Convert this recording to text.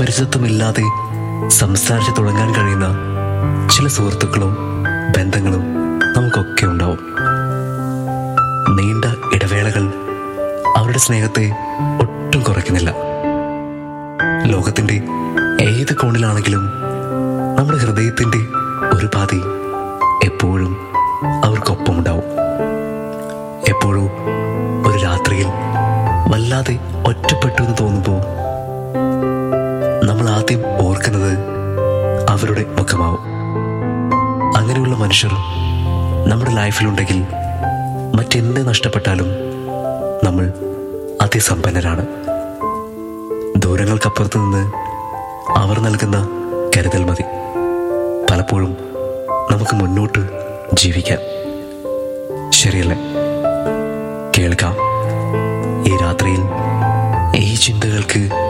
അപരിചിതത്വമില്ലാതെ സംസാരിച്ചു തുടങ്ങാൻ കഴിയുന്ന ചില സുഹൃത്തുക്കളും ബന്ധങ്ങളും നമുക്കൊക്കെ ഉണ്ടാവും നീണ്ട ഇടവേളകൾ അവരുടെ സ്നേഹത്തെ ഒട്ടും കുറയ്ക്കുന്നില്ല ലോകത്തിന്റെ ഏത് കോണിലാണെങ്കിലും നമ്മുടെ ഹൃദയത്തിന്റെ ഒരു പാതി എപ്പോഴും അവർക്കൊപ്പമുണ്ടാവും എപ്പോഴും ഒരു രാത്രിയിൽ വല്ലാതെ ഒറ്റപ്പെട്ടു എന്ന് തോന്നുമ്പോൾ നമ്മൾ ആദ്യം ഓർക്കുന്നത് അവരുടെ മുഖമാവും അങ്ങനെയുള്ള മനുഷ്യർ നമ്മുടെ ലൈഫിലുണ്ടെങ്കിൽ മറ്റെന്ത് നഷ്ടപ്പെട്ടാലും നമ്മൾ അതിസമ്പന്നരാണ് ദൂരങ്ങൾക്കപ്പുറത്ത് നിന്ന് അവർ നൽകുന്ന കരുതൽ മതി പലപ്പോഴും നമുക്ക് മുന്നോട്ട് ജീവിക്കാൻ ശരിയല്ലേ കേൾക്കാം ഈ രാത്രിയിൽ ഈ ചിന്തകൾക്ക്